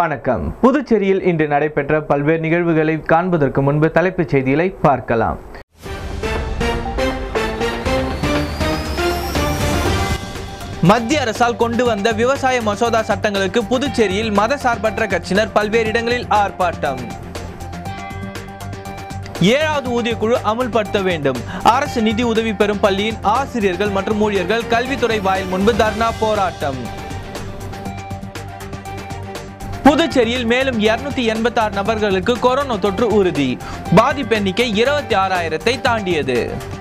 வணக்கம் புதுச்சேரியில் இன்று நடைபெற்ற பல்வேறு நிகழ்வுகளை காண்பதற்கு முன்பு தலைப்புச் செய்திகளை பார்க்கலாம் மத்திய அரசால் கொண்டு வந்த விவசாய மசோதா சட்டங்களுக்கு புதுச்சேரியில் மதசார்பற்ற கட்சியினர் பல்வேறு இடங்களில் ஆர்ப்பாட்டம் ஏழாவது ஊதியக்குழு அமுல்படுத்த வேண்டும் அரசு நிதி உதவி பெறும் பள்ளியின் ஆசிரியர்கள் மற்றும் ஊழியர்கள் கல்வித்துறை வாயில் முன்பு தர்ணா போராட்டம் புதுச்சேரியில் மேலும் இருநூத்தி எண்பத்தி ஆறு நபர்களுக்கு கொரோனா தொற்று உறுதி பாதிப்பு எண்ணிக்கை இருபத்தி ஆறாயிரத்தை தாண்டியது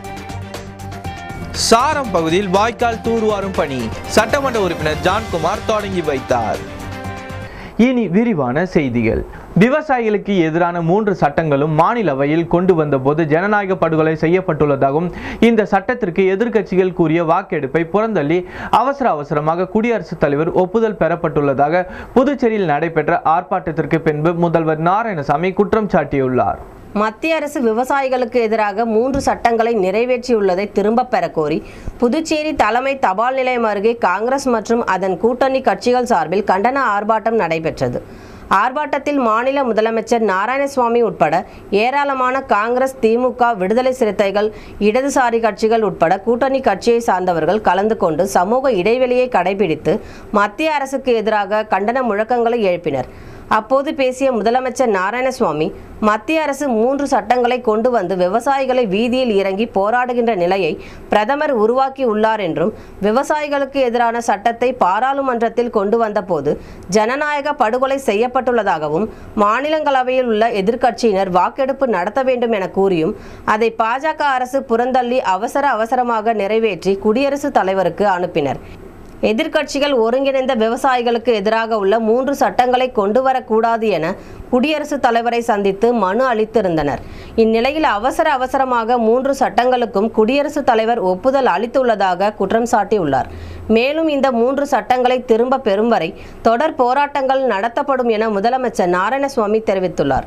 சாரம் பகுதியில் வாய்க்கால் தூர்வாரும் பணி சட்டமன்ற உறுப்பினர் ஜான்குமார் தொடங்கி வைத்தார் இனி விரிவான செய்திகள் விவசாயிகளுக்கு எதிரான மூன்று சட்டங்களும் மாநிலவையில் கொண்டு வந்தபோது ஜனநாயக படுகொலை செய்யப்பட்டுள்ளதாகவும் இந்த சட்டத்திற்கு எதிர்க்கட்சிகள் கூறிய வாக்கெடுப்பை புறந்தள்ளி அவசர அவசரமாக குடியரசுத் தலைவர் ஒப்புதல் பெறப்பட்டுள்ளதாக புதுச்சேரியில் நடைபெற்ற ஆர்ப்பாட்டத்திற்கு பின்பு முதல்வர் நாராயணசாமி குற்றம் சாட்டியுள்ளார் மத்திய அரசு விவசாயிகளுக்கு எதிராக மூன்று சட்டங்களை நிறைவேற்றியுள்ளதை திரும்பப் பெறக் கோரி புதுச்சேரி தலைமை தபால் நிலையம் அருகே காங்கிரஸ் மற்றும் அதன் கூட்டணி கட்சிகள் சார்பில் கண்டன ஆர்ப்பாட்டம் நடைபெற்றது ஆர்ப்பாட்டத்தில் மாநில முதலமைச்சர் நாராயணசுவாமி உட்பட ஏராளமான காங்கிரஸ் திமுக விடுதலை சிறுத்தைகள் இடதுசாரி கட்சிகள் உட்பட கூட்டணி கட்சியை சார்ந்தவர்கள் கலந்து கொண்டு சமூக இடைவெளியை கடைபிடித்து மத்திய அரசுக்கு எதிராக கண்டன முழக்கங்களை எழுப்பினர் அப்போது பேசிய முதலமைச்சர் நாராயணசுவாமி மத்திய அரசு மூன்று சட்டங்களை கொண்டு வந்து விவசாயிகளை வீதியில் இறங்கி போராடுகின்ற நிலையை பிரதமர் உருவாக்கி உள்ளார் என்றும் விவசாயிகளுக்கு எதிரான சட்டத்தை பாராளுமன்றத்தில் கொண்டு வந்தபோது ஜனநாயக படுகொலை செய்யப்பட்டுள்ளதாகவும் மாநிலங்களவையில் உள்ள எதிர்க்கட்சியினர் வாக்கெடுப்பு நடத்த வேண்டும் என கூறியும் அதை பாஜக அரசு புறந்தள்ளி அவசர அவசரமாக நிறைவேற்றி குடியரசுத் தலைவருக்கு அனுப்பினர் எதிர்க்கட்சிகள் ஒருங்கிணைந்த விவசாயிகளுக்கு எதிராக உள்ள மூன்று சட்டங்களை கொண்டு வரக்கூடாது என குடியரசுத் தலைவரை சந்தித்து மனு அளித்திருந்தனர் இந்நிலையில் அவசர அவசரமாக மூன்று சட்டங்களுக்கும் குடியரசுத் தலைவர் ஒப்புதல் அளித்துள்ளதாக குற்றம் சாட்டியுள்ளார் மேலும் இந்த மூன்று சட்டங்களை திரும்ப பெறும் வரை தொடர் போராட்டங்கள் நடத்தப்படும் என முதலமைச்சர் நாராயணசுவாமி தெரிவித்துள்ளார்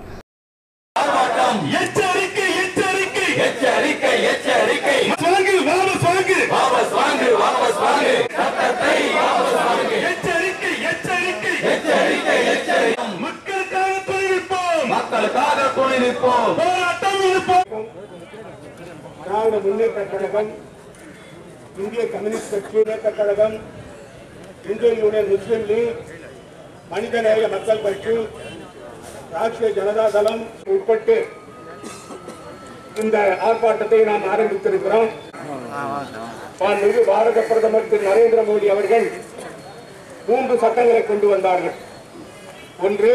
எச்சரிக்கை எச்சரிக்கை எச்சரிக்கை எச்சரிக்கை வாங்கு வாபஸ் வாங்கு வாபஸ் வாங்கு வாபஸ் வாங்கு சட்டத்தை வாபஸ் வாங்கு எச்சரிக்கை எச்சரிக்கை எச்சரிக்கை எச்சரிக்கை மக்களுக்காக துணை நிற்போம் மக்களுக்காக துணை நிற்போம் போராட்டம் இருப்போம் திராவிட முன்னேற்ற கழகம் இந்திய கம்யூனிஸ்ட் கட்சி முன்னேற்ற கழகம் இந்திய யூனியன் முஸ்லீம் லீக் மனிதநேய மக்கள் கட்சி ராஷ்டிரிய ஜனதா தளம் உட்பட்டு இந்த ஆர்ப்பாட்டத்தை நாம் ஆரம்பித்திருக்கிறோம் மாண்புமிகு பாரத பிரதமர் திரு நரேந்திர மோடி அவர்கள் மூன்று சட்டங்களை கொண்டு வந்தார்கள் ஒன்று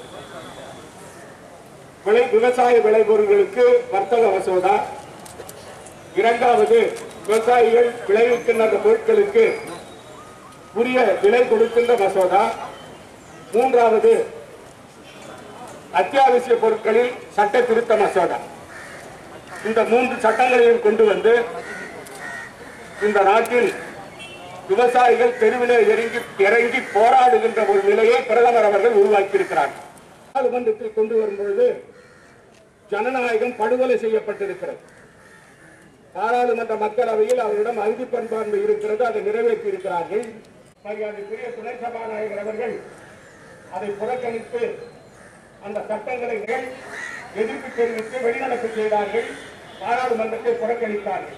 விளை விவசாய விளைபொருட்களுக்கு வர்த்தக மசோதா இரண்டாவது விவசாயிகள் விளைவிக்கின்ற அந்த பொருட்களுக்கு உரிய விலை கொடுக்கின்ற மசோதா மூன்றாவது அத்தியாவசிய பொருட்களில் சட்ட திருத்த மசோதா இந்த மூன்று சட்டங்களையும் கொண்டு வந்து இந்த நாட்டில் விவசாயிகள் தெருவிலே இறங்கி இறங்கி போராடுகின்ற ஒரு நிலையை பிரதமர் அவர்கள் உருவாக்கியிருக்கிறார் பாராளுமன்றத்தில் கொண்டு வரும்பொழுது ஜனநாயகம் படுகொலை செய்யப்பட்டிருக்கிறது பாராளுமன்ற மக்களவையில் அவரிடம் அறுதி பண்பான்மை இருக்கிறது அதை நிறைவேற்றி இருக்கிறார்கள் மரியாதைக்குரிய துணை சபாநாயகர் அவர்கள் அதை புறக்கணித்து அந்த சட்டங்களை எதிர்ப்பு தெரிவித்து வெளிநடப்பு செய்தார்கள் பாராளுமன்றத்தை புறக்கணித்தார்கள்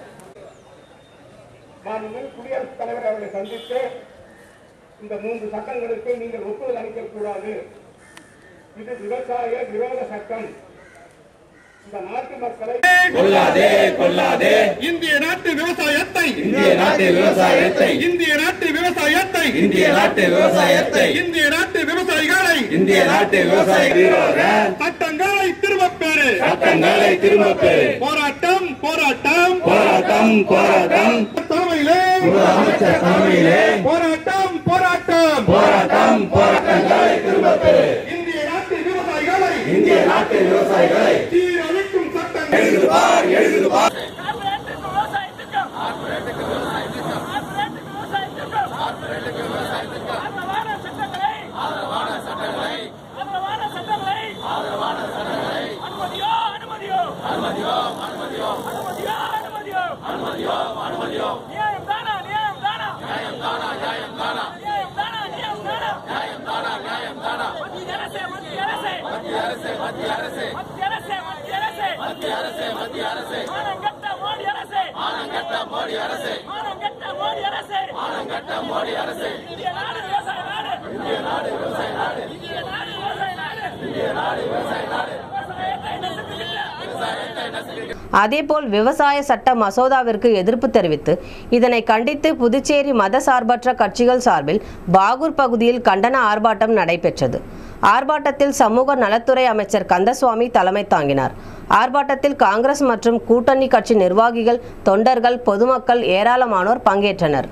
மாண்புமிகு குடியரசுத் தலைவர் அவர்களை சந்தித்து இந்த மூன்று சட்டங்களுக்கு நீங்கள் ஒப்புதல் அளிக்கக்கூடாது இது விவசாய விரோத சட்டம் இந்த நாட்டு மக்களை கொல்லாதே கொல்லாதே இந்திய நாட்டு விவசாயத்தை இந்திய நாட்டு விவசாயத்தை இந்திய நாட்டு விவசாயத்தை இந்திய நாட்டு விவசாயத்தை இந்திய நாட்டு விவசாயிகளை இந்திய நாட்டு விவசாய விரோத சட்டங்களை திரும்பப் பெறு சட்டங்களை திரும்ப பெறு போராட்டம் போராட்டம் போராட்டம் போராட்டம் தலைமையிலே அமைச்சர் தலைமையிலே போராட்டம் போராட்டம் போராட்டம் போராட்டங்களை திரும்ப பெறு இந்திய நாட்டு விவசாயிகளை இந்திய நாட்டு விவசாயிகளை சீரழிக்கும் சட்டங்கள் எழுது பார் எழுது பார் கார்ப்பரேட்டுக்கு விவசாய திட்டம் கார்ப்பரேட்டுக்கு விவசாய திட்டம் கார்ப்பரேட்டுக்கு விவசாய திட்டம் கார்ப்பரேட்டுக்கு விவசாய திட்டம் ஆதரவான சட்டங்களை ஆதரவான சட்டங்களை ஆதரவான சட்டங்களை ஆதரவான சட்டங்களை அனுமதியோ அனுமதியோ அனுமதியோ அனுமதியோ அனுமதியோ அனுமதியோ அனுமதியோ அனுமதியோ நியாயம் தானா நியாயம் தானா நியாயம் தானா நியாயம் தானா நியாயம் தானா நியாயம் தானா நியாயம் தானா நியாயம் தானா மத்திய அரசே மத்திய அரசே மத்திய அரசே மத்திய அரசே மானங்கெட்ட மோடி அரசே மானங்கெட்ட மோடி அரசே மானங்கெட்ட மோடி அரசே மானங்கெட்ட மோடி அரசே இந்திய நாடு விவசாய நாடு இந்திய நாடு விவசாய நாடு இந்திய நாடு விவசாய நாடு இந்திய நாடு விவசாய நாடு விவசாயத்தை நசுக்குகின்ற விவசாயத்தை நசுக்குகின்ற அதேபோல் விவசாய சட்ட மசோதாவிற்கு எதிர்ப்பு தெரிவித்து இதனை கண்டித்து புதுச்சேரி மதசார்பற்ற கட்சிகள் சார்பில் பாகூர் பகுதியில் கண்டன ஆர்ப்பாட்டம் நடைபெற்றது ஆர்ப்பாட்டத்தில் சமூக நலத்துறை அமைச்சர் கந்தசுவாமி தலைமை தாங்கினார் ஆர்ப்பாட்டத்தில் காங்கிரஸ் மற்றும் கூட்டணி கட்சி நிர்வாகிகள் தொண்டர்கள் பொதுமக்கள் ஏராளமானோர் பங்கேற்றனர்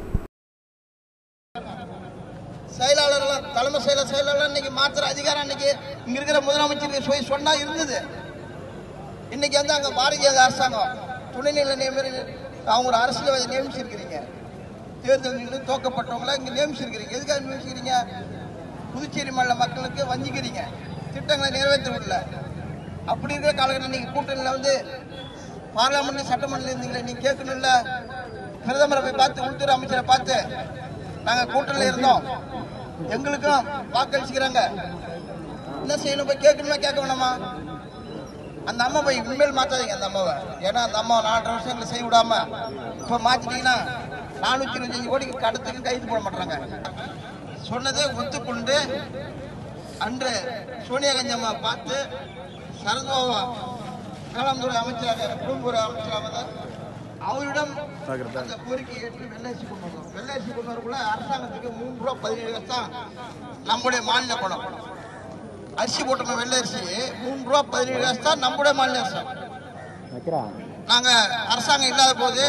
செயலாளர்லாம் தலைமை செயலர் செயலாளர் இன்னைக்கு மாத்திர அதிகாரம் இன்னைக்கு இங்க இருக்கிற முதலமைச்சருக்கு போய் சொன்னா இருந்தது இன்னைக்கு வந்து அங்க பாரதிய அரசாங்கம் துணைநிலை நியமன அவங்க ஒரு அரசியல்வாதி நியமிச்சிருக்கிறீங்க தேர்தல் நின்று தோக்கப்பட்டவங்கள இங்க நியமிச்சிருக்கிறீங்க எதுக்காக நியமிச்சிருக்கிறீங்க புதுச்சேரி மாநில மக்களுக்கு வஞ்சிக்கிறீங்க திட்டங்களை நிறைவேற்ற விடல அப்படி இருக்கிற காலகட்டம் நீங்க கூட்டணியில் வந்து பார்லிமெண்ட் சட்டமன்றத்தில் இருந்தீங்களே நீங்க கேட்கணும்ல பிரதமரை போய் பார்த்து உள்துறை அமைச்சரை பார்த்து நாங்க கூட்டணியில் இருந்தோம் எங்களுக்கும் வாக்களிச்சுக்கிறாங்க என்ன செய்யணும் போய் கேட்கணுமா கேட்க வேணாமா அந்த அம்மா போய் இனிமேல் மாத்தாதீங்க அந்த அம்மாவை ஏன்னா அந்த அம்மா நாலரை வருஷங்களை செய்ய விடாம இப்போ மாத்திட்டீங்கன்னா நானூற்றி இருபத்தஞ்சு கோடிக்கு கடத்துக்கு கைது போட மாட்டாங்க சொன்னதை ஒத்துக்கொண்டு அன்று சோனியா காந்தி அம்மா பார்த்து சரத்பாபா வேளாண்துறை அமைச்சராக குடும்பத்துறை அமைச்சராக தான் அவரிடம் அந்த கோரிக்கை ஏற்று வெள்ளையரிசி கொண்டு வந்தோம் வெள்ளையரிசி கொண்டு வரக்குள்ள அரசாங்கத்துக்கு மூன்று ரூபா பதினேழு காசு தான் நம்முடைய மாநில பணம் அரிசி போட்டோம் வெள்ளை அரிசி மூணு ரூபா பதினேழு காசு தான் நம்முடைய மாநில அரசு நாங்க அரசாங்கம் இல்லாத போது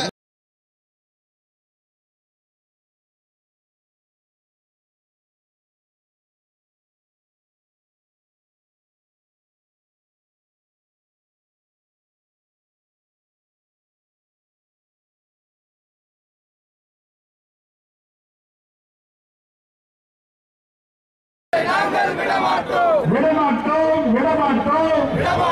விடமாட்டோம் விடமாட்டோம்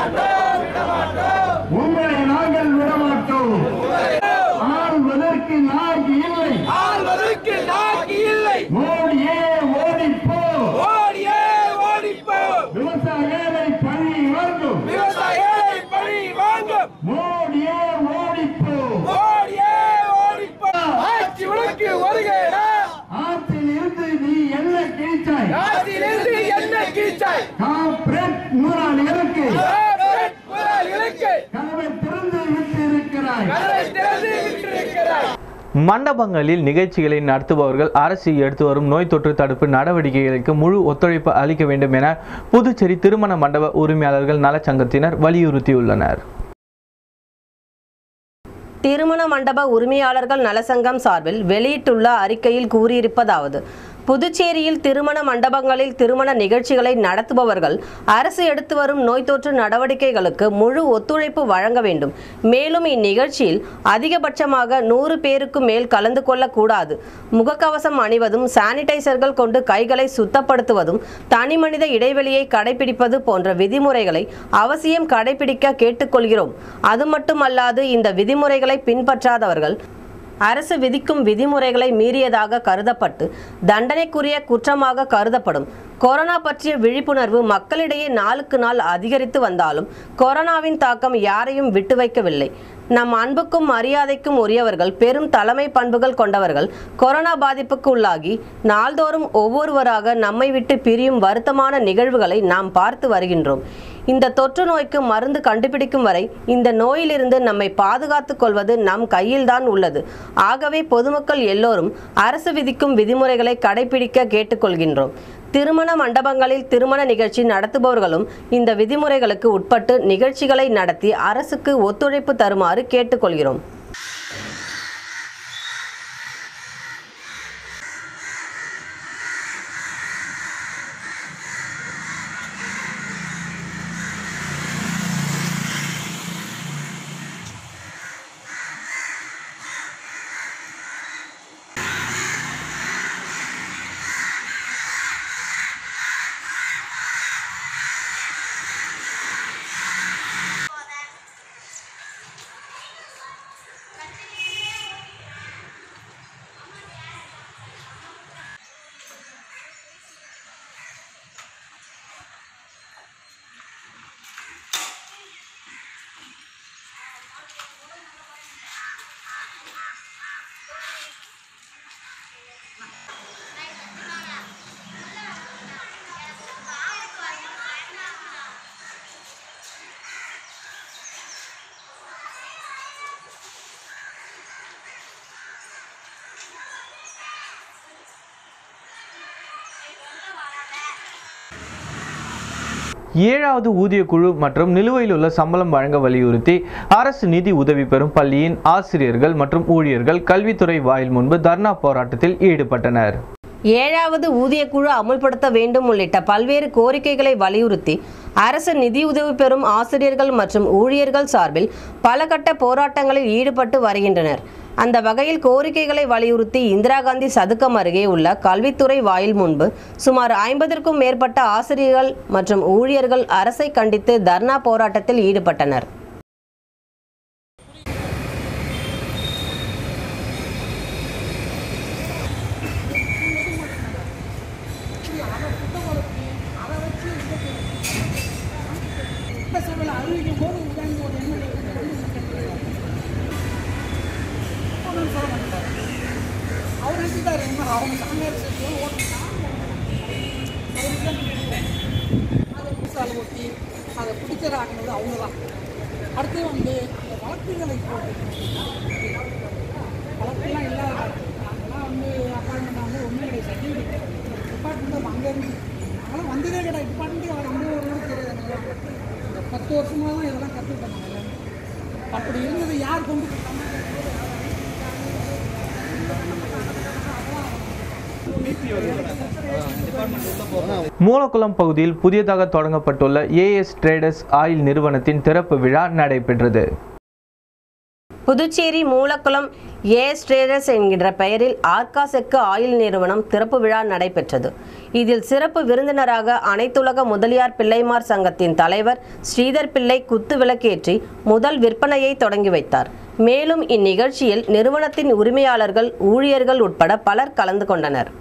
உங்களை நாங்கள் விடமாட்டோம் ஆள்வதற்கு நாக்கு இல்லை ஆள்வதற்கு நாக்கு இல்லை மோடியே ஓடிப்போ ஓடியே ஓடிப்போ விவசாயிகளை பழி வாங்கும் விவசாயிகளை பழி வாங்கும் மோடியே ஓடிப்போ ஓடியே ஓடிப்போ ஆட்சி உனக்கு வருகிறா ஆற்றில் இருந்து நீ என்ன கிழிச்சாய் ஆட்சியிலிருந்து என்ன கீச்சாய் கார்ப்பரேட் முதலாளிகளுக்கு முதலாளிகளுக்கு கதவை திறந்து விட்டு இருக்கிறாய் கதவை திறந்து விட்டிருக்கிறாய் மண்டபங்களில் நிகழ்ச்சிகளை நடத்துபவர்கள் அரசு எடுத்து வரும் நோய் தொற்று தடுப்பு நடவடிக்கைகளுக்கு முழு ஒத்துழைப்பு அளிக்க வேண்டும் என புதுச்சேரி திருமண மண்டப உரிமையாளர்கள் நலச்சங்கத்தினர் வலியுறுத்தியுள்ளனர் திருமண மண்டப உரிமையாளர்கள் நலசங்கம் சார்பில் வெளியிட்டுள்ள அறிக்கையில் கூறியிருப்பதாவது புதுச்சேரியில் திருமண மண்டபங்களில் திருமண நிகழ்ச்சிகளை நடத்துபவர்கள் அரசு எடுத்து வரும் நோய் தொற்று நடவடிக்கைகளுக்கு முழு ஒத்துழைப்பு வழங்க வேண்டும் மேலும் இந்நிகழ்ச்சியில் அதிகபட்சமாக நூறு பேருக்கு மேல் கலந்து கொள்ளக்கூடாது முகக்கவசம் அணிவதும் சானிடைசர்கள் கொண்டு கைகளை சுத்தப்படுத்துவதும் தனிமனித இடைவெளியை கடைபிடிப்பது போன்ற விதிமுறைகளை அவசியம் கடைபிடிக்க கேட்டுக்கொள்கிறோம் அது மட்டுமல்லாது இந்த விதிமுறைகளை பின்பற்றாதவர்கள் அரசு விதிக்கும் விதிமுறைகளை மீறியதாக கருதப்பட்டு தண்டனைக்குரிய குற்றமாக கருதப்படும் கொரோனா பற்றிய விழிப்புணர்வு மக்களிடையே நாளுக்கு நாள் அதிகரித்து வந்தாலும் கொரோனாவின் தாக்கம் யாரையும் விட்டு வைக்கவில்லை நம் அன்புக்கும் மரியாதைக்கும் உரியவர்கள் பெரும் தலைமை பண்புகள் கொண்டவர்கள் கொரோனா பாதிப்புக்கு உள்ளாகி நாள்தோறும் ஒவ்வொருவராக நம்மை விட்டு பிரியும் வருத்தமான நிகழ்வுகளை நாம் பார்த்து வருகின்றோம் இந்த தொற்று நோய்க்கு மருந்து கண்டுபிடிக்கும் வரை இந்த நோயிலிருந்து நம்மை பாதுகாத்துக் கொள்வது நம் கையில்தான் உள்ளது ஆகவே பொதுமக்கள் எல்லோரும் அரசு விதிக்கும் விதிமுறைகளை கடைபிடிக்க கேட்டுக்கொள்கின்றோம் திருமண மண்டபங்களில் திருமண நிகழ்ச்சி நடத்துபவர்களும் இந்த விதிமுறைகளுக்கு உட்பட்டு நிகழ்ச்சிகளை நடத்தி அரசுக்கு ஒத்துழைப்பு தருமாறு கேட்டுக்கொள்கிறோம் ஏழாவது ஊதிய குழு மற்றும் நிலுவையில் உள்ள சம்பளம் வழங்க வலியுறுத்தி அரசு நிதி உதவி பெறும் பள்ளியின் ஆசிரியர்கள் மற்றும் ஊழியர்கள் கல்வித்துறை வாயில் முன்பு தர்ணா போராட்டத்தில் ஈடுபட்டனர் ஏழாவது ஊதியக்குழு அமுல்படுத்த வேண்டும் உள்ளிட்ட பல்வேறு கோரிக்கைகளை வலியுறுத்தி அரசு நிதியுதவி பெறும் ஆசிரியர்கள் மற்றும் ஊழியர்கள் சார்பில் பல கட்ட போராட்டங்களில் ஈடுபட்டு வருகின்றனர் அந்த வகையில் கோரிக்கைகளை வலியுறுத்தி இந்திரா காந்தி சதுக்கம் அருகே உள்ள கல்வித்துறை வாயில் முன்பு சுமார் ஐம்பதற்கும் மேற்பட்ட ஆசிரியர்கள் மற்றும் ஊழியர்கள் அரசை கண்டித்து தர்ணா போராட்டத்தில் ஈடுபட்டனர் சட்டசபையில் அறிவிக்கும் போது உதாரணம் ஒரு எம்எல்ஏ ஒன்றும் சொல்ல மாட்டார் அவர் நினைச்சுட்டாரு என்ன அவங்க சாமியார் சேர்த்து ஓட்டுனா அதை புதுசால் ஓட்டி அதை பிடிச்சதாக்குனது அவங்க தான் அடுத்து வந்து அந்த வழக்குகளை போட்டு வழக்கெல்லாம் இல்லாத நாங்களாம் வந்து அப்பாயின்மெண்ட் வந்து ஒன்றும் கிடையாது சர்டிஃபிகேட் டிபார்ட்மெண்ட் அங்கே இருந்து நாங்களாம் வந்ததே கிடையாது டிபார்ட்மெண்ட்டுக்கு அவர் அங்கே ஒரு ஊருக்கு தெரியாது எங்களுக்கு. இந்த பத்து வருஷமாக தான் இதெல்லாம் கற்றுக்கிட்டோம் நாங்கள் எல்லாமே அப்படி இருந்தது யார் கொண்டு போட்டாங்க? மூலக்குளம் பகுதியில் புதியதாக தொடங்கப்பட்டுள்ள ஏஎஸ் ட்ரேடர்ஸ் ஆயில் நிறுவனத்தின் திறப்பு விழா நடைபெற்றது புதுச்சேரி மூலக்குளம் ஏஎஸ் ட்ரேடர்ஸ் என்கின்ற பெயரில் ஆர்கா செக்கு ஆயில் நிறுவனம் திறப்பு விழா நடைபெற்றது இதில் சிறப்பு விருந்தினராக அனைத்துலக முதலியார் பிள்ளைமார் சங்கத்தின் தலைவர் ஸ்ரீதர் பிள்ளை குத்து விளக்கேற்றி முதல் விற்பனையை தொடங்கி வைத்தார் மேலும் இந்நிகழ்ச்சியில் நிறுவனத்தின் உரிமையாளர்கள் ஊழியர்கள் உட்பட பலர் கலந்து கொண்டனர்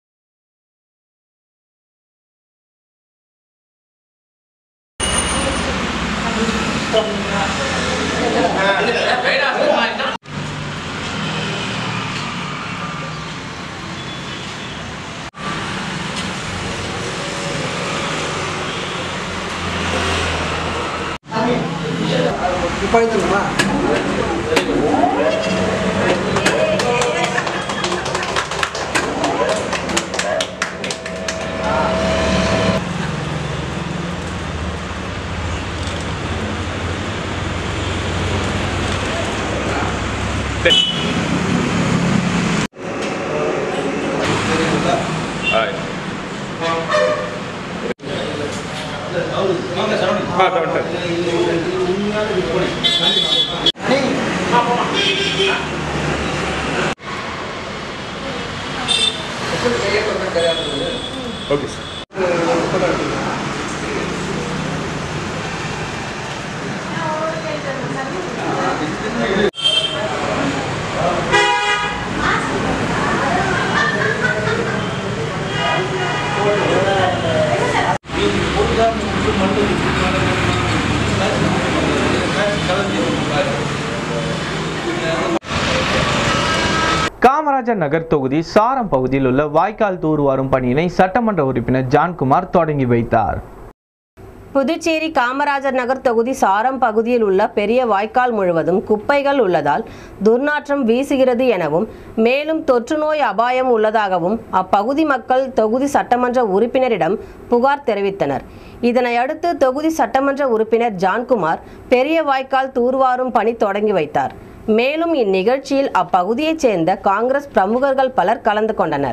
காமராஜர் நகர் தொகுதி சாரம் பகுதியில் உள்ள வாய்க்கால் தூர்வாரும் பணியினை சட்டமன்ற உறுப்பினர் ஜான்குமார் தொடங்கி வைத்தார் புதுச்சேரி காமராஜர் நகர் தொகுதி சாரம் பகுதியில் உள்ள பெரிய வாய்க்கால் முழுவதும் குப்பைகள் உள்ளதால் துர்நாற்றம் வீசுகிறது எனவும் மேலும் தொற்று நோய் அபாயம் உள்ளதாகவும் அப்பகுதி மக்கள் தொகுதி சட்டமன்ற உறுப்பினரிடம் புகார் தெரிவித்தனர் இதனை அடுத்து தொகுதி சட்டமன்ற உறுப்பினர் ஜான்குமார் பெரிய வாய்க்கால் தூர்வாரும் பணி தொடங்கி வைத்தார் மேலும் இந்நிகழ்ச்சியில் அப்பகுதியைச் சேர்ந்த காங்கிரஸ் பிரமுகர்கள் பலர் கலந்து கொண்டனர்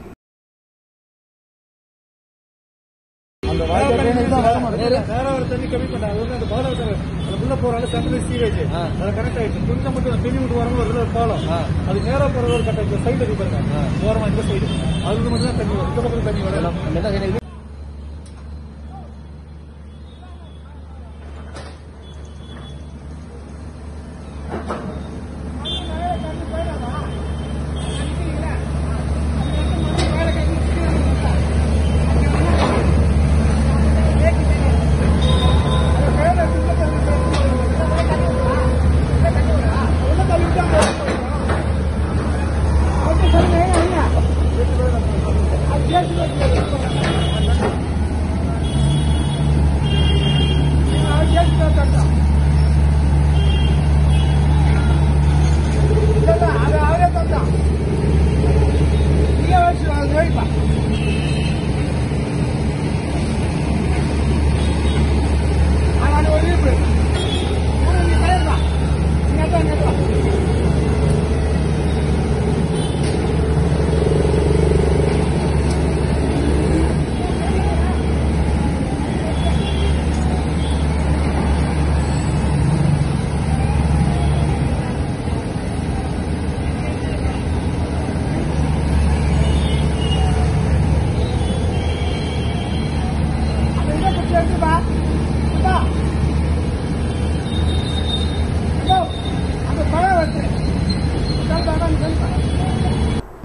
நேரம் தண்ணி கம்மி பண்ணாங்க அது வந்து அந்த பாலம் அது உள்ள போறாங்க சென்ட்ரல் சீவேஜ் அது கரெக்ட் ஆயிடுச்சு கொஞ்சம் மட்டும் தண்ணி விட்டு வரும்போது ஒரு ஒரு பாலம் அது நேரா போற ஒரு கட்ட இந்த சைடு இருக்கு பாருங்க ஓரமா இந்த சைடு அது மட்டும் தான் தண்ணி வரும் இந்த பக்கம் தண்ணி வரும் Yes,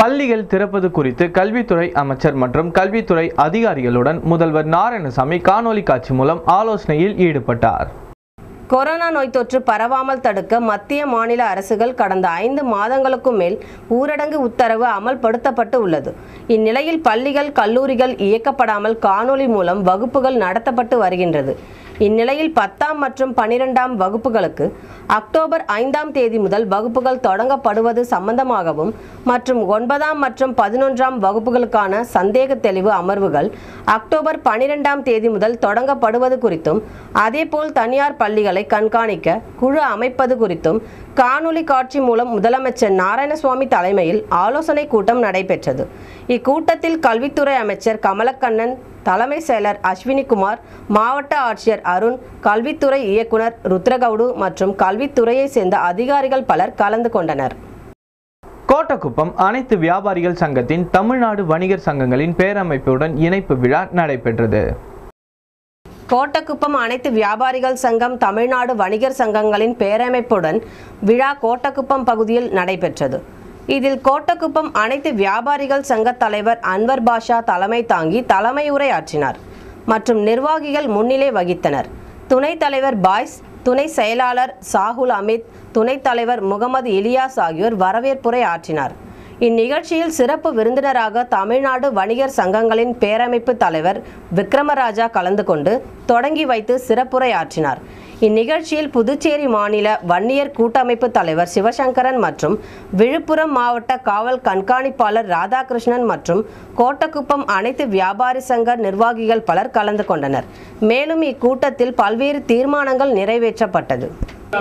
பள்ளிகள் திறப்பது குறித்து கல்வித்துறை அமைச்சர் மற்றும் கல்வித்துறை அதிகாரிகளுடன் முதல்வர் நாராயணசாமி காணொலி காட்சி மூலம் ஆலோசனையில் ஈடுபட்டார் கொரோனா நோய் தொற்று பரவாமல் தடுக்க மத்திய மாநில அரசுகள் கடந்த ஐந்து மாதங்களுக்கும் மேல் ஊரடங்கு உத்தரவு அமல்படுத்தப்பட்டு உள்ளது இந்நிலையில் பள்ளிகள் கல்லூரிகள் இயக்கப்படாமல் காணொலி மூலம் வகுப்புகள் நடத்தப்பட்டு வருகின்றது இந்நிலையில் பத்தாம் மற்றும் பனிரெண்டாம் வகுப்புகளுக்கு அக்டோபர் ஐந்தாம் தேதி முதல் வகுப்புகள் தொடங்கப்படுவது சம்பந்தமாகவும் மற்றும் ஒன்பதாம் மற்றும் பதினொன்றாம் வகுப்புகளுக்கான சந்தேக தெளிவு அமர்வுகள் அக்டோபர் பனிரெண்டாம் தேதி முதல் தொடங்கப்படுவது குறித்தும் அதேபோல் தனியார் பள்ளிகளை கண்காணிக்க குழு அமைப்பது குறித்தும் காணொலி காட்சி மூலம் முதலமைச்சர் நாராயணசுவாமி தலைமையில் ஆலோசனை கூட்டம் நடைபெற்றது இக்கூட்டத்தில் கல்வித்துறை அமைச்சர் கமலக்கண்ணன் தலைமை செயலர் அஸ்வினிகுமார் மாவட்ட ஆட்சியர் அருண் கல்வித்துறை இயக்குனர் ருத்ரகவுடு மற்றும் கல்வித்துறையை சேர்ந்த அதிகாரிகள் பலர் கலந்து கொண்டனர் கோட்டக்குப்பம் அனைத்து வியாபாரிகள் சங்கத்தின் தமிழ்நாடு வணிகர் சங்கங்களின் பேரமைப்புடன் இணைப்பு விழா நடைபெற்றது கோட்டக்குப்பம் அனைத்து வியாபாரிகள் சங்கம் தமிழ்நாடு வணிகர் சங்கங்களின் பேரமைப்புடன் விழா கோட்டக்குப்பம் பகுதியில் நடைபெற்றது இதில் கோட்டக்குப்பம் அனைத்து வியாபாரிகள் சங்க தலைவர் அன்வர் பாஷா தலைமை தாங்கி தலைமை உரையாற்றினார் மற்றும் நிர்வாகிகள் முன்னிலை வகித்தனர் துணைத் தலைவர் பாய்ஸ் துணை செயலாளர் சாகுல் அமித் துணைத் தலைவர் முகமது இலியாஸ் ஆகியோர் வரவேற்புரை ஆற்றினார் இந்நிகழ்ச்சியில் சிறப்பு விருந்தினராக தமிழ்நாடு வணிகர் சங்கங்களின் பேரமைப்பு தலைவர் விக்ரமராஜா கலந்து கொண்டு தொடங்கி வைத்து சிறப்புரை ஆற்றினார் இந்நிகழ்ச்சியில் புதுச்சேரி மாநில வன்னியர் கூட்டமைப்பு தலைவர் சிவசங்கரன் மற்றும் விழுப்புரம் மாவட்ட காவல் கண்காணிப்பாளர் ராதாகிருஷ்ணன் மற்றும் கோட்டக்குப்பம் அனைத்து வியாபாரி சங்க நிர்வாகிகள் பலர் கலந்து கொண்டனர் மேலும் இக்கூட்டத்தில் பல்வேறு தீர்மானங்கள் நிறைவேற்றப்பட்டது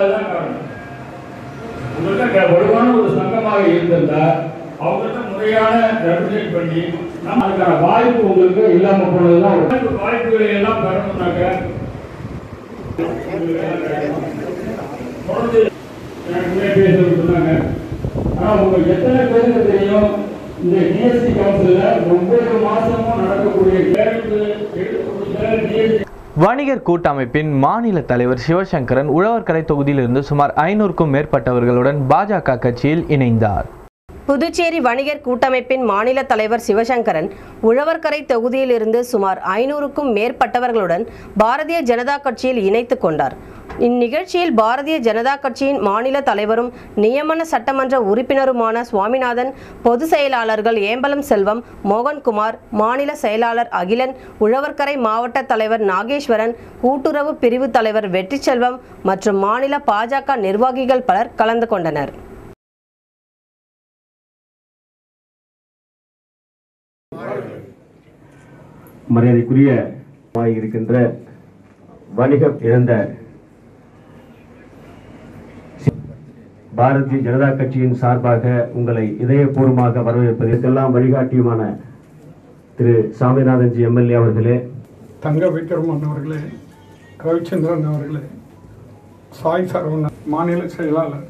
உங்கள்கிட்ட வலுவான ஒரு சங்கமாக இருந்திருந்தா அவங்கள்ட்ட முறையான ரெப்ரசென்ட் பண்ணி நம்ம அதுக்கான வாய்ப்பு உங்களுக்கு இல்லாம போனதுதான் ஒரு வாய்ப்பு வாய்ப்புகளை எல்லாம் பெறணும்னாக்க தொடர்ந்து எனக்கு முன்னே பேசுறது சொன்னாங்க ஆனா உங்களுக்கு எத்தனை பேருக்கு தெரியும் இந்த டிஎஸ்சி கவுன்சில்ல ஒவ்வொரு மாசமும் நடக்கக்கூடிய தேர்வு எடுத்து கொடுத்த டிஎஸ்சி வணிகர் கூட்டமைப்பின் மாநில தலைவர் சிவசங்கரன் உழவர்கரை தொகுதியிலிருந்து சுமார் ஐநூறுக்கும் மேற்பட்டவர்களுடன் பாஜக கட்சியில் இணைந்தார் புதுச்சேரி வணிகர் கூட்டமைப்பின் மாநில தலைவர் சிவசங்கரன் உழவர்கரை தொகுதியிலிருந்து சுமார் ஐநூறுக்கும் மேற்பட்டவர்களுடன் பாரதிய ஜனதா கட்சியில் இணைத்துக் கொண்டார் இந்நிகழ்ச்சியில் பாரதிய ஜனதா கட்சியின் மாநில தலைவரும் நியமன சட்டமன்ற உறுப்பினருமான சுவாமிநாதன் பொதுச் செயலாளர்கள் ஏம்பலம் செல்வம் மோகன்குமார் மாநில செயலாளர் அகிலன் உழவர்கரை மாவட்ட தலைவர் நாகேஸ்வரன் கூட்டுறவு பிரிவு தலைவர் வெற்றிச்செல்வம் மற்றும் மாநில பாஜக நிர்வாகிகள் பலர் கலந்து கொண்டனர் மரியாதைக்குரிய இருக்கின்ற வணிகம் இழந்த பாரதிய ஜனதா கட்சியின் சார்பாக உங்களை இதயபூர்வமாக வரவேற்பதற்கெல்லாம் வழிகாட்டியுமான திரு சாமிநாதன்ஜி எம்எல்ஏ அவர்களே தங்க விக்ரமன் அவர்களே ரவிச்சந்திரன் அவர்களே சாய் சரவணன் மாநில செயலாளர்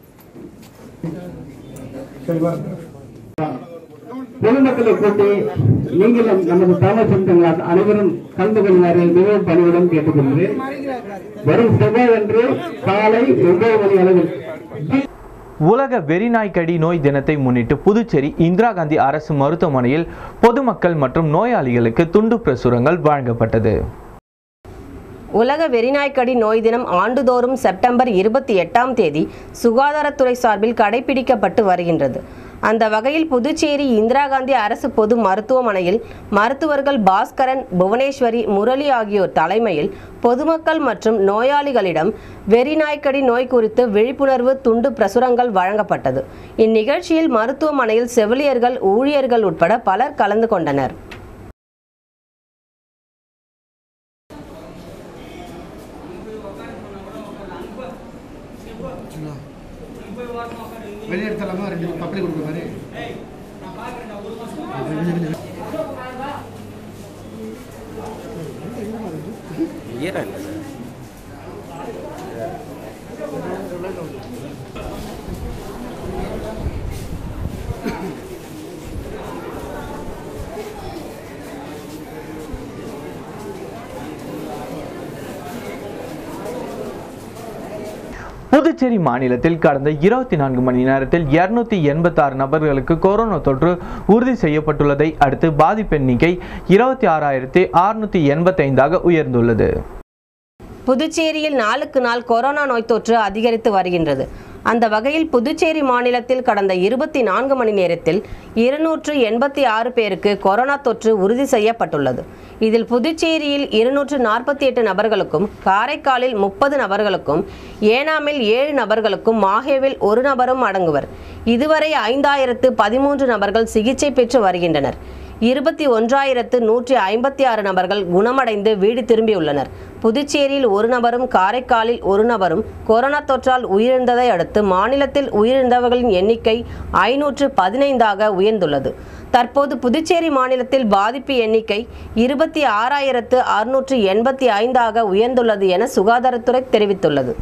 செயலாளர் பொதுமக்களை கூட்டி நீங்களும் நமது தமிழ் சொந்தங்கள் அனைவரும் கலந்து கொள்ளுமாறு மிகவும் பணியுடன் கேட்டுக்கொள்கிறேன் வரும் செவ்வாய் அன்று காலை ஒன்பது மணி அளவில் உலக வெறிநாய்க்கடி நோய் தினத்தை முன்னிட்டு புதுச்சேரி இந்திரா காந்தி அரசு மருத்துவமனையில் பொதுமக்கள் மற்றும் நோயாளிகளுக்கு துண்டு பிரசுரங்கள் வழங்கப்பட்டது உலக வெறிநாய்க்கடி நோய் தினம் ஆண்டுதோறும் செப்டம்பர் இருபத்தி எட்டாம் தேதி சுகாதாரத்துறை சார்பில் கடைபிடிக்கப்பட்டு வருகின்றது அந்த வகையில் புதுச்சேரி இந்திரா காந்தி அரசு பொது மருத்துவமனையில் மருத்துவர்கள் பாஸ்கரன் புவனேஸ்வரி முரளி ஆகியோர் தலைமையில் பொதுமக்கள் மற்றும் நோயாளிகளிடம் வெறிநாய்க்கடி நோய் குறித்து விழிப்புணர்வு துண்டு பிரசுரங்கள் வழங்கப்பட்டது இந்நிகழ்ச்சியில் மருத்துவமனையில் செவிலியர்கள் ஊழியர்கள் உட்பட பலர் கலந்து கொண்டனர் வெளியெடுத்தலாமா ரெண்டு பப்ளிக் கொடுக்குற மாதிரி புதுச்சேரி மாநிலத்தில் கடந்த இருபத்தி நான்கு மணி நேரத்தில் இருநூத்தி எண்பத்தி ஆறு நபர்களுக்கு கொரோனா தொற்று உறுதி செய்யப்பட்டுள்ளதை அடுத்து பாதிப்பு எண்ணிக்கை இருபத்தி ஆறாயிரத்தி அறுநூத்தி எண்பத்தைந்தாக உயர்ந்துள்ளது புதுச்சேரியில் நாளுக்கு நாள் கொரோனா நோய் தொற்று அதிகரித்து வருகின்றது அந்த வகையில் புதுச்சேரி மாநிலத்தில் கடந்த இருபத்தி நான்கு மணி நேரத்தில் இருநூற்று எண்பத்தி ஆறு பேருக்கு கொரோனா தொற்று உறுதி செய்யப்பட்டுள்ளது இதில் புதுச்சேரியில் இருநூற்று நாற்பத்தி எட்டு நபர்களுக்கும் காரைக்காலில் முப்பது நபர்களுக்கும் ஏனாமில் ஏழு நபர்களுக்கும் மாஹேவில் ஒரு நபரும் அடங்குவர் இதுவரை ஐந்தாயிரத்து பதிமூன்று நபர்கள் சிகிச்சை பெற்று வருகின்றனர் இருபத்தி ஒன்றாயிரத்து நூற்றி ஐம்பத்தி ஆறு நபர்கள் குணமடைந்து வீடு திரும்பியுள்ளனர் புதுச்சேரியில் ஒரு நபரும் காரைக்காலில் ஒரு நபரும் கொரோனா தொற்றால் உயிரிழந்ததை அடுத்து மாநிலத்தில் உயிரிழந்தவர்களின் எண்ணிக்கை ஐநூற்று பதினைந்தாக உயர்ந்துள்ளது தற்போது புதுச்சேரி மாநிலத்தில் பாதிப்பு எண்ணிக்கை இருபத்தி ஆறாயிரத்து அறுநூற்று எண்பத்தி ஐந்தாக உயர்ந்துள்ளது என சுகாதாரத்துறை தெரிவித்துள்ளது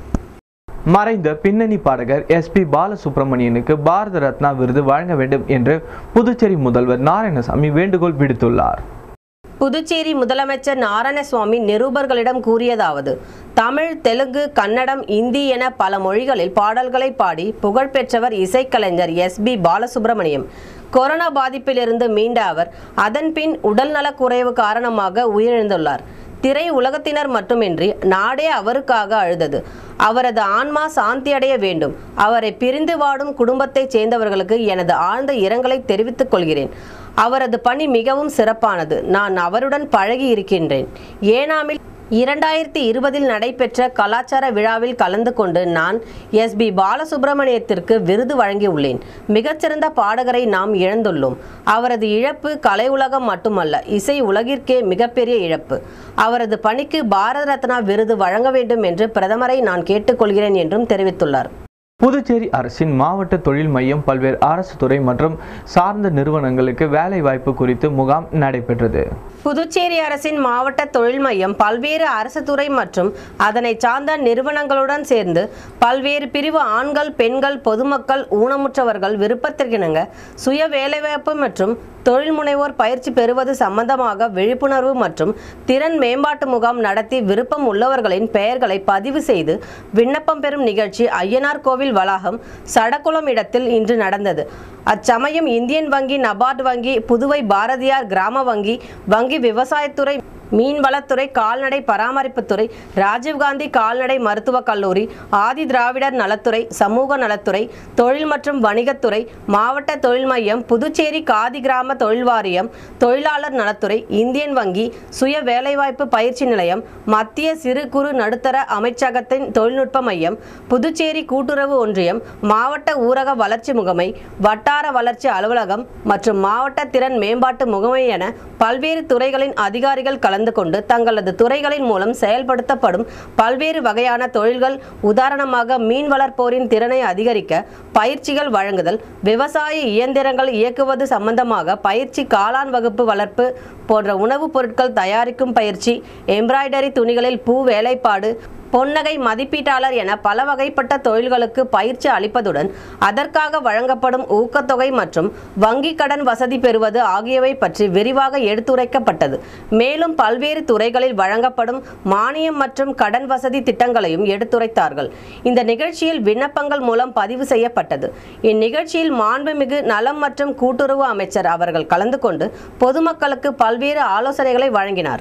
மறைந்த பின்னணி பாடகர் எஸ்பி பாலசுப்ரமணியனுக்கு பாரத ரத்னா விருது வழங்க வேண்டும் என்று புதுச்சேரி முதல்வர் நாராயணசாமி வேண்டுகோள் விடுத்துள்ளார் புதுச்சேரி முதலமைச்சர் நாராயணசுவாமி நிருபர்களிடம் கூறியதாவது தமிழ் தெலுங்கு கன்னடம் இந்தி என பல மொழிகளில் பாடல்களை பாடி புகழ்பெற்றவர் இசைக்கலைஞர் எஸ் பி பாலசுப்ரமணியம் கொரோனா பாதிப்பிலிருந்து மீண்ட அவர் அதன்பின் உடல்நலக் குறைவு காரணமாக உயிரிழந்துள்ளார் திரை உலகத்தினர் மட்டுமின்றி நாடே அவருக்காக அழுதது அவரது ஆன்மா சாந்தியடைய வேண்டும் அவரை பிரிந்து வாடும் குடும்பத்தைச் சேர்ந்தவர்களுக்கு எனது ஆழ்ந்த இரங்கலை தெரிவித்துக் கொள்கிறேன் அவரது பணி மிகவும் சிறப்பானது நான் அவருடன் பழகி இருக்கின்றேன் ஏனாமில் இரண்டாயிரத்தி இருபதில் நடைபெற்ற கலாச்சார விழாவில் கலந்து கொண்டு நான் எஸ் பி பாலசுப்ரமணியத்திற்கு விருது வழங்கியுள்ளேன் மிகச்சிறந்த பாடகரை நாம் இழந்துள்ளோம் அவரது இழப்பு கலை உலகம் மட்டுமல்ல இசை உலகிற்கே மிகப்பெரிய இழப்பு அவரது பணிக்கு பாரத ரத்னா விருது வழங்க வேண்டும் என்று பிரதமரை நான் கேட்டுக்கொள்கிறேன் என்றும் தெரிவித்துள்ளார் புதுச்சேரி அரசின் மாவட்ட தொழில் மையம் பல்வேறு அரசு துறை மற்றும் சார்ந்த நிறுவனங்களுக்கு வேலை வாய்ப்பு குறித்து முகாம் நடைபெற்றது புதுச்சேரி அரசின் மாவட்ட தொழில் மையம் பல்வேறு அரசு துறை மற்றும் அதனை சார்ந்த நிறுவனங்களுடன் சேர்ந்து பல்வேறு பிரிவு ஆண்கள் பெண்கள் பொதுமக்கள் ஊனமுற்றவர்கள் விருப்பத்திற்கிணங்க சுய வேலைவாய்ப்பு மற்றும் தொழில் முனைவோர் பயிற்சி பெறுவது சம்பந்தமாக விழிப்புணர்வு மற்றும் திறன் மேம்பாட்டு முகாம் நடத்தி விருப்பம் உள்ளவர்களின் பெயர்களை பதிவு செய்து விண்ணப்பம் பெறும் நிகழ்ச்சி ஐயனார் கோவில் வளாகம் சடக்குளம் இடத்தில் இன்று நடந்தது அச்சமயம் இந்தியன் வங்கி நபார்டு வங்கி புதுவை பாரதியார் கிராம வங்கி வங்கி விவசாயத்துறை மீன்வளத்துறை கால்நடை பராமரிப்புத்துறை ராஜீவ்காந்தி கால்நடை மருத்துவக் கல்லூரி ஆதி திராவிடர் நலத்துறை சமூக நலத்துறை தொழில் மற்றும் வணிகத்துறை மாவட்ட தொழில் மையம் புதுச்சேரி காதி கிராம தொழில் வாரியம் தொழிலாளர் நலத்துறை இந்தியன் வங்கி சுய வேலைவாய்ப்பு பயிற்சி நிலையம் மத்திய சிறு குறு நடுத்தர அமைச்சகத்தின் தொழில்நுட்ப மையம் புதுச்சேரி கூட்டுறவு ஒன்றியம் மாவட்ட ஊரக வளர்ச்சி முகமை வட்டார வளர்ச்சி அலுவலகம் மற்றும் மாவட்ட திறன் மேம்பாட்டு முகமை என பல்வேறு துறைகளின் அதிகாரிகள் கலந்து கொண்டு தங்களது துறைகளின் மூலம் செயல்படுத்தப்படும் பல்வேறு வகையான தொழில்கள் உதாரணமாக மீன் வளர்ப்போரின் திறனை அதிகரிக்க பயிற்சிகள் வழங்குதல் விவசாய இயந்திரங்கள் இயக்குவது சம்பந்தமாக பயிற்சி காளான் வகுப்பு வளர்ப்பு போன்ற உணவுப் பொருட்கள் தயாரிக்கும் பயிற்சி எம்ப்ராய்டரி துணிகளில் பூ வேலைப்பாடு பொன்னகை மதிப்பீட்டாளர் என பல வகைப்பட்ட தொழில்களுக்கு பயிற்சி அளிப்பதுடன் அதற்காக வழங்கப்படும் ஊக்கத்தொகை மற்றும் வங்கி கடன் வசதி பெறுவது ஆகியவை பற்றி விரிவாக எடுத்துரைக்கப்பட்டது மேலும் பல்வேறு துறைகளில் வழங்கப்படும் மானியம் மற்றும் கடன் வசதி திட்டங்களையும் எடுத்துரைத்தார்கள் இந்த நிகழ்ச்சியில் விண்ணப்பங்கள் மூலம் பதிவு செய்யப்பட்டது இந்நிகழ்ச்சியில் மாண்புமிகு நலம் மற்றும் கூட்டுறவு அமைச்சர் அவர்கள் கலந்து கொண்டு பொதுமக்களுக்கு பல்வேறு ஆலோசனைகளை வழங்கினார்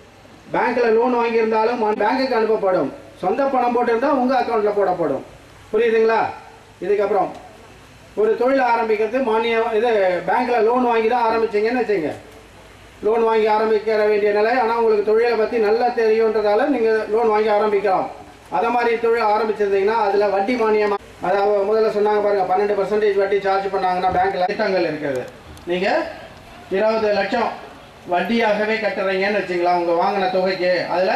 பேங்க்ல லோன் வாங்கியிருந்தாலும் பேங்க்குக்கு அனுப்பப்படும் சொந்த பணம் போட்டிருந்தா உங்க அக்கௌண்ட்ல போடப்படும் புரியுதுங்களா இதுக்கப்புறம் ஒரு தொழில் ஆரம்பிக்கிறது மானியம் இது பேங்க்ல லோன் வாங்கி தான் ஆரம்பிச்சீங்கன்னு வச்சுங்க லோன் வாங்கி ஆரம்பிக்க வேண்டிய நிலை ஆனால் உங்களுக்கு தொழிலை பற்றி நல்லா தெரியுன்றதால நீங்கள் லோன் வாங்கி ஆரம்பிக்கலாம் அதை மாதிரி தொழில் ஆரம்பிச்சிருந்தீங்கன்னா அதில் வட்டி மானியமாக அதாவது முதல்ல சொன்னாங்க பாருங்க பன்னெண்டு பர்சன்டேஜ் வட்டி சார்ஜ் பண்ணாங்கன்னா பேங்க்ல திட்டங்கள் இருக்குது நீங்கள் இருபது லட்சம் வட்டியாகவே கட்டுறீங்கன்னு வச்சுங்களா உங்க வாங்கின தொகைக்கு அதுல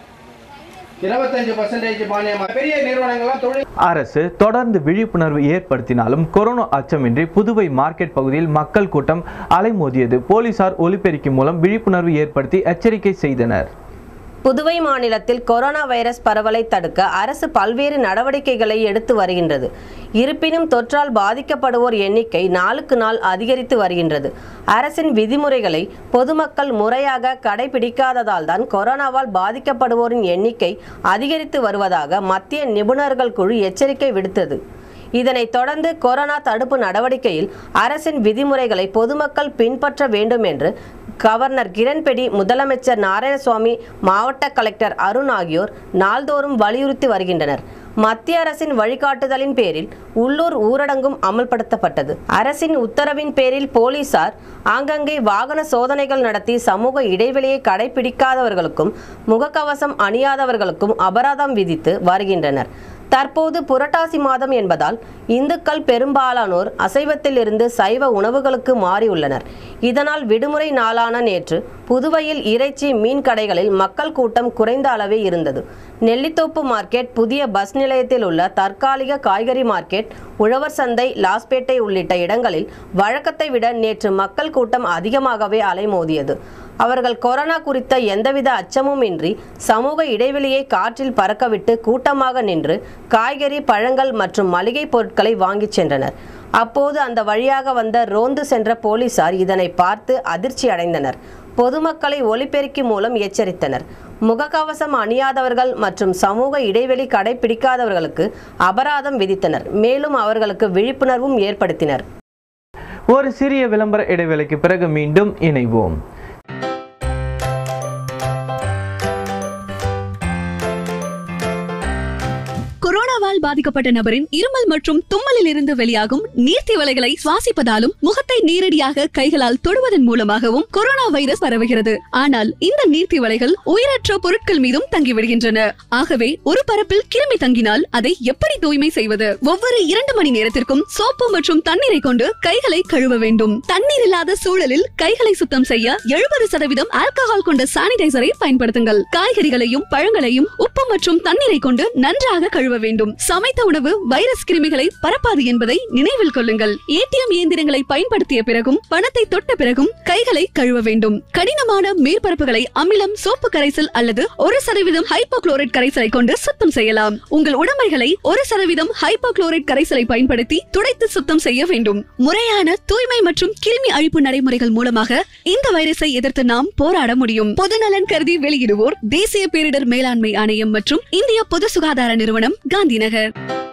இருபத்தஞ்சு பர்சன்டேஜ் மானியமா பெரிய நிறுவனங்கள்லாம் தொழில் அரசு தொடர்ந்து விழிப்புணர்வு ஏற்படுத்தினாலும் கொரோனா அச்சமின்றி புதுவை மார்க்கெட் பகுதியில் மக்கள் கூட்டம் அலைமோதியது போலீசார் ஒலிபெருக்கி மூலம் விழிப்புணர்வு ஏற்படுத்தி எச்சரிக்கை செய்தனர் புதுவை மாநிலத்தில் கொரோனா வைரஸ் பரவலை தடுக்க அரசு பல்வேறு நடவடிக்கைகளை எடுத்து வருகின்றது இருப்பினும் தொற்றால் பாதிக்கப்படுவோர் எண்ணிக்கை நாளுக்கு நாள் அதிகரித்து வருகின்றது அரசின் விதிமுறைகளை பொதுமக்கள் முறையாக கடைபிடிக்காததால் தான் கொரோனாவால் பாதிக்கப்படுவோரின் எண்ணிக்கை அதிகரித்து வருவதாக மத்திய நிபுணர்கள் குழு எச்சரிக்கை விடுத்தது இதனைத் தொடர்ந்து கொரோனா தடுப்பு நடவடிக்கையில் அரசின் விதிமுறைகளை பொதுமக்கள் பின்பற்ற வேண்டும் என்று கவர்னர் கிரண்பேடி முதலமைச்சர் நாராயணசுவாமி மாவட்ட கலெக்டர் அருண் ஆகியோர் நாள்தோறும் வலியுறுத்தி வருகின்றனர் மத்திய அரசின் வழிகாட்டுதலின் பேரில் உள்ளூர் ஊரடங்கும் அமல்படுத்தப்பட்டது அரசின் உத்தரவின் பேரில் போலீசார் ஆங்கங்கே வாகன சோதனைகள் நடத்தி சமூக இடைவெளியை கடைபிடிக்காதவர்களுக்கும் முகக்கவசம் அணியாதவர்களுக்கும் அபராதம் விதித்து வருகின்றனர் தற்போது புரட்டாசி மாதம் என்பதால் இந்துக்கள் பெரும்பாலானோர் அசைவத்தில் இருந்து சைவ உணவுகளுக்கு மாறியுள்ளனர் இதனால் விடுமுறை நாளான நேற்று புதுவையில் இறைச்சி மீன் கடைகளில் மக்கள் கூட்டம் குறைந்த அளவே இருந்தது நெல்லித்தோப்பு மார்க்கெட் புதிய பஸ் நிலையத்தில் உள்ள தற்காலிக காய்கறி மார்க்கெட் உழவர் சந்தை லாஸ்பேட்டை உள்ளிட்ட இடங்களில் வழக்கத்தை விட நேற்று மக்கள் கூட்டம் அதிகமாகவே அலைமோதியது அவர்கள் கொரோனா குறித்த எந்தவித அச்சமும் இன்றி சமூக இடைவெளியை காற்றில் பறக்கவிட்டு கூட்டமாக நின்று காய்கறி பழங்கள் மற்றும் மளிகை பொருட்களை வாங்கிச் சென்றனர் அப்போது அந்த வழியாக வந்த ரோந்து சென்ற போலீசார் இதனை பார்த்து அதிர்ச்சி அடைந்தனர் பொதுமக்களை ஒலிபெருக்கி மூலம் எச்சரித்தனர் முகக்கவசம் அணியாதவர்கள் மற்றும் சமூக இடைவெளி கடைபிடிக்காதவர்களுக்கு அபராதம் விதித்தனர் மேலும் அவர்களுக்கு விழிப்புணர்வும் ஏற்படுத்தினர் ஒரு சிறிய விளம்பர இடைவேளைக்கு பிறகு மீண்டும் இணைவோம் கொரோனாவால் பாதிக்கப்பட்ட நபரின் இருமல் மற்றும் தும்மலில் இருந்து வெளியாகும் நீர்த்திவலைகளை சுவாசிப்பதாலும் முகத்தை நேரடியாக கைகளால் தொடுவதன் மூலமாகவும் கொரோனா வைரஸ் பரவுகிறது ஆனால் இந்த நீர்த்திவலைகள் உயிரற்ற பொருட்கள் மீதும் தங்கிவிடுகின்றன ஆகவே ஒரு பரப்பில் கிருமி தங்கினால் அதை எப்படி தூய்மை செய்வது ஒவ்வொரு இரண்டு மணி நேரத்திற்கும் சோப்பு மற்றும் தண்ணீரை கொண்டு கைகளை கழுவ வேண்டும் தண்ணீர் இல்லாத சூழலில் கைகளை சுத்தம் செய்ய எழுபது சதவீதம் ஆல்கஹால் கொண்ட சானிடைசரை பயன்படுத்துங்கள் காய்கறிகளையும் பழங்களையும் உப்பு மற்றும் தண்ணீரை கொண்டு நன்றாக கழுவ வேண்டும் சமைத்த உணவு வைரஸ் கிருமிகளை பரப்பாது என்பதை நினைவில் கொள்ளுங்கள் ஏடிஎம் இயந்திரங்களை பயன்படுத்திய பிறகும் பணத்தை தொட்ட பிறகும் கைகளை கழுவ வேண்டும் கடினமான மேற்பரப்புகளை அமிலம் சோப்பு கரைசல் அல்லது ஒரு சதவீதம் ஹைப்போகுளோரைட் கரைசலை கொண்டு சுத்தம் செய்யலாம் உங்கள் உடமைகளை ஒரு சதவீதம் ஹைப்போகுளோரைட் கரைசலை பயன்படுத்தி துடைத்து சுத்தம் செய்ய வேண்டும் முறையான தூய்மை மற்றும் கிருமி அழிப்பு நடைமுறைகள் மூலமாக இந்த வைரஸை எதிர்த்து நாம் போராட முடியும் பொதுநலன் கருதி வெளியிடுவோர் தேசிய பேரிடர் மேலாண்மை ஆணையம் மற்றும் இந்திய பொது சுகாதார நிறுவனம் காந்திநகர்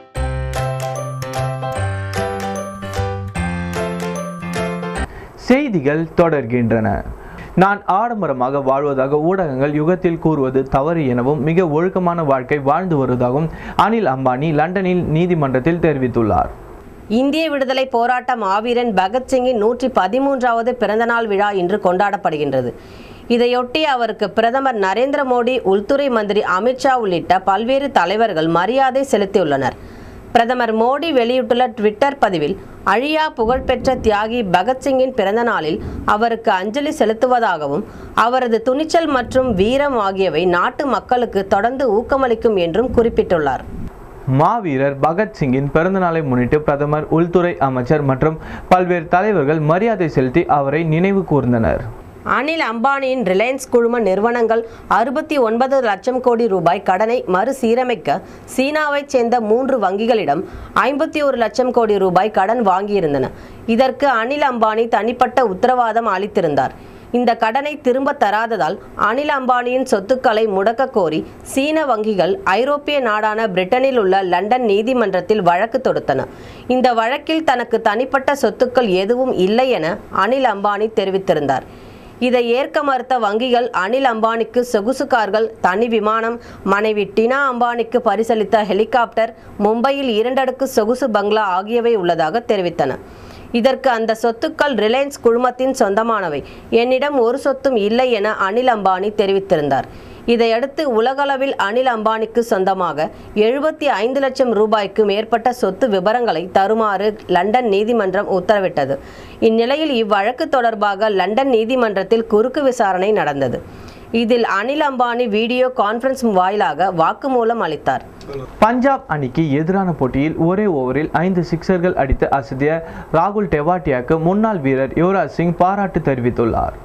செய்திகள் தொடர்கின்றன நான் ஆடம்பரமாக வாழ்வதாக ஊடகங்கள் யுகத்தில் கூறுவது தவறு எனவும் மிக ஒழுக்கமான வாழ்க்கை வாழ்ந்து வருவதாகவும் அனில் அம்பானி லண்டனில் நீதிமன்றத்தில் தெரிவித்துள்ளார் இந்திய விடுதலை போராட்ட மாவீரன் பகத்சிங்கின் நூற்றி பதிமூன்றாவது பிறந்தநாள் விழா இன்று கொண்டாடப்படுகின்றது இதையொட்டி அவருக்கு பிரதமர் நரேந்திர மோடி உள்துறை மந்திரி அமித்ஷா உள்ளிட்ட பல்வேறு தலைவர்கள் மரியாதை செலுத்தியுள்ளனர் பிரதமர் மோடி வெளியிட்டுள்ள ட்விட்டர் பதிவில் அழியா புகழ்பெற்ற தியாகி பகத்சிங்கின் பிறந்த நாளில் அவருக்கு அஞ்சலி செலுத்துவதாகவும் அவரது துணிச்சல் மற்றும் வீரம் ஆகியவை நாட்டு மக்களுக்கு தொடர்ந்து ஊக்கமளிக்கும் என்றும் குறிப்பிட்டுள்ளார் மாவீரர் பகத்சிங்கின் பிறந்தநாளை முன்னிட்டு பிரதமர் உள்துறை அமைச்சர் மற்றும் பல்வேறு தலைவர்கள் மரியாதை செலுத்தி அவரை நினைவு கூர்ந்தனர் அனில் அம்பானியின் ரிலையன்ஸ் குழும நிறுவனங்கள் அறுபத்தி ஒன்பது லட்சம் கோடி ரூபாய் கடனை மறுசீரமைக்க சீனாவைச் சேர்ந்த மூன்று வங்கிகளிடம் ஐம்பத்தி ஒரு லட்சம் கோடி ரூபாய் கடன் வாங்கியிருந்தன இதற்கு அனில் அம்பானி தனிப்பட்ட உத்தரவாதம் அளித்திருந்தார் இந்த கடனை திரும்ப தராததால் அனில் அம்பானியின் சொத்துக்களை முடக்க கோரி சீன வங்கிகள் ஐரோப்பிய நாடான பிரிட்டனில் உள்ள லண்டன் நீதிமன்றத்தில் வழக்கு தொடுத்தன இந்த வழக்கில் தனக்கு தனிப்பட்ட சொத்துக்கள் எதுவும் இல்லை என அனில் அம்பானி தெரிவித்திருந்தார் இதை ஏற்க மறுத்த வங்கிகள் அனில் அம்பானிக்கு சொகுசு கார்கள் தனி விமானம் மனைவி டினா அம்பானிக்கு பரிசளித்த ஹெலிகாப்டர் மும்பையில் இரண்டடுக்கு சொகுசு பங்களா ஆகியவை உள்ளதாக தெரிவித்தன இதற்கு அந்த சொத்துக்கள் ரிலையன்ஸ் குழுமத்தின் சொந்தமானவை என்னிடம் ஒரு சொத்தும் இல்லை என அனில் அம்பானி தெரிவித்திருந்தார் இதையடுத்து உலகளவில் அனில் அம்பானிக்கு சொந்தமாக எழுபத்தி ஐந்து லட்சம் ரூபாய்க்கு மேற்பட்ட சொத்து விவரங்களை தருமாறு லண்டன் நீதிமன்றம் உத்தரவிட்டது இந்நிலையில் இவ்வழக்கு தொடர்பாக லண்டன் நீதிமன்றத்தில் குறுக்கு விசாரணை நடந்தது இதில் அனில் அம்பானி வீடியோ கான்ஃபரன்ஸ் வாயிலாக வாக்குமூலம் அளித்தார் பஞ்சாப் அணிக்கு எதிரான போட்டியில் ஒரே ஓவரில் ஐந்து சிக்சர்கள் அடித்து அசதிய ராகுல் டெவாட்டியாக்கு முன்னாள் வீரர் யுவராஜ் சிங் பாராட்டு தெரிவித்துள்ளார்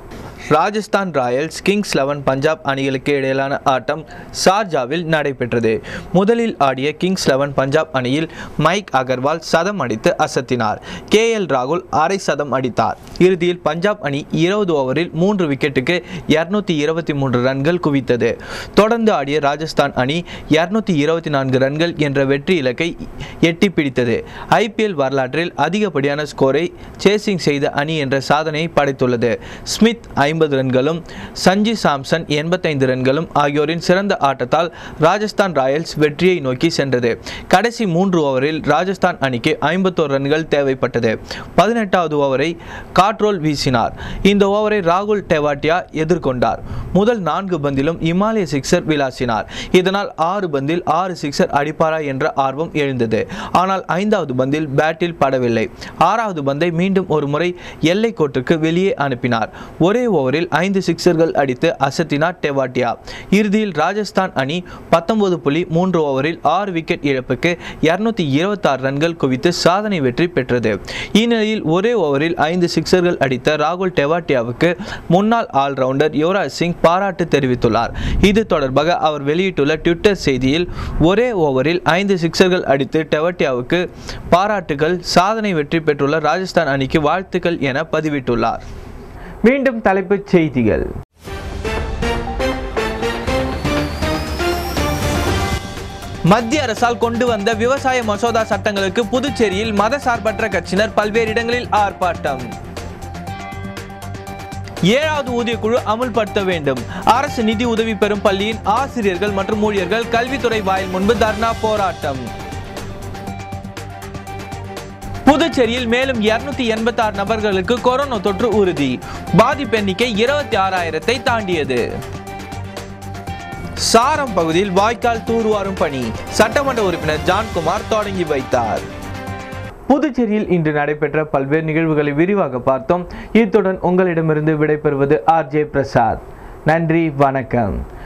Rajasthan Royals Kings Eleven Punjab அணிகளுக்கு இடையிலான ஆட்டம் ஷார்ஜாவில் நடைபெற்றது முதலில் ஆடிய கிங்ஸ் லெவன் பஞ்சாப் அணியில் மைக் அகர்வால் சதம் அடித்து அசத்தினார் கே எல் ராகுல் அரை சதம் அடித்தார் இறுதியில் பஞ்சாப் அணி இருபது ஓவரில் மூன்று விக்கெட்டுக்கு இருநூத்தி இருபத்தி மூன்று ரன்கள் குவித்தது தொடர்ந்து ஆடிய ராஜஸ்தான் அணி இருநூத்தி இருபத்தி நான்கு ரன்கள் என்ற வெற்றி இலக்கை எட்டி பிடித்தது ஐபிஎல் வரலாற்றில் அதிகப்படியான ஸ்கோரை சேசிங் செய்த அணி என்ற சாதனையை படைத்துள்ளது ஸ்மித் ஐம்பது ரன்களும் சஞ்சி சாம்சன் எண்பத்தைந்து ரன்களும் ஆகியோரின் சிறந்த ஆட்டத்தால் ராஜஸ்தான் ராயல்ஸ் வெற்றியை நோக்கி சென்றது கடைசி மூன்று ஓவரில் ராஜஸ்தான் அணிக்கு ஐம்பத்தோரு ரன்கள் தேவைப்பட்டது பதினெட்டாவது ஓவரை காட்ரோல் வீசினார் இந்த ஓவரை ராகுல் டெவாட்டியா எதிர்கொண்டார் முதல் நான்கு பந்திலும் இமாலய சிக்ஸர் விளாசினார் இதனால் ஆறு பந்தில் ஆறு சிக்ஸர் அடிப்பாரா என்ற ஆர்வம் எழுந்தது ஆனால் ஐந்தாவது பந்தில் பேட்டில் படவில்லை ஆறாவது பந்தை மீண்டும் ஒரு முறை எல்லை கோட்டுக்கு வெளியே அனுப்பினார் ஒரே ஓவரில் ஐந்து சிக்ஸர்கள் அடித்து அசத்தினார் டெவாட்டியா இறுதியில் ராஜஸ்தான் அணி பத்தொன்பது புள்ளி மூன்று ஓவரில் ஆறு விக்கெட் இழப்புக்கு இருநூத்தி இருபத்தாறு ரன்கள் குவித்து சாதனை வெற்றி பெற்றது இந்நிலையில் ஒரே ஓவரில் ஐந்து சிக்ஸர்கள் அடித்த ராகுல் டெவாட்டியாவுக்கு முன்னாள் ஆல்ரவுண்டர் யுவராஜ் சிங் பாராட்டு தெரிவித்துள்ளார் இது தொடர்பாக அவர் வெளியிட்டுள்ள ட்விட்டர் செய்தியில் ஒரே ஓவரில் ஐந்து சிக்ஸர்கள் அடித்து டெவாட்டியாவுக்கு பாராட்டுகள் சாதனை வெற்றி பெற்றுள்ள ராஜஸ்தான் அணிக்கு வாழ்த்துக்கள் என பதிவிட்டுள்ளார் மீண்டும் தலைப்புச் செய்திகள் மத்திய அரசால் கொண்டு வந்த விவசாய மசோதா சட்டங்களுக்கு புதுச்சேரியில் மத சார்பற்ற கட்சியினர் பல்வேறு இடங்களில் ஆர்ப்பாட்டம் ஏழாவது ஊதியக்குழு அமுல்படுத்த வேண்டும் அரசு நிதி உதவி பெறும் பள்ளியின் ஆசிரியர்கள் மற்றும் ஊழியர்கள் கல்வித்துறை வாயில் முன்பு தர்ணா போராட்டம் புதுச்சேரியில் மேலும் இருநூத்தி எண்பத்தி ஆறு நபர்களுக்கு கொரோனா தொற்று உறுதி பாதிப்பு எண்ணிக்கை இருபத்தி ஆறாயிரத்தை தாண்டியது சாரம் பகுதியில் வாய்க்கால் தூர்வாரும் பணி சட்டமன்ற உறுப்பினர் ஜான்குமார் தொடங்கி வைத்தார் புதுச்சேரியில் இன்று நடைபெற்ற பல்வேறு நிகழ்வுகளை விரிவாக பார்த்தோம் இத்துடன் உங்களிடமிருந்து விடைபெறுவது ஆர்ஜே பிரசாத் நன்றி வணக்கம்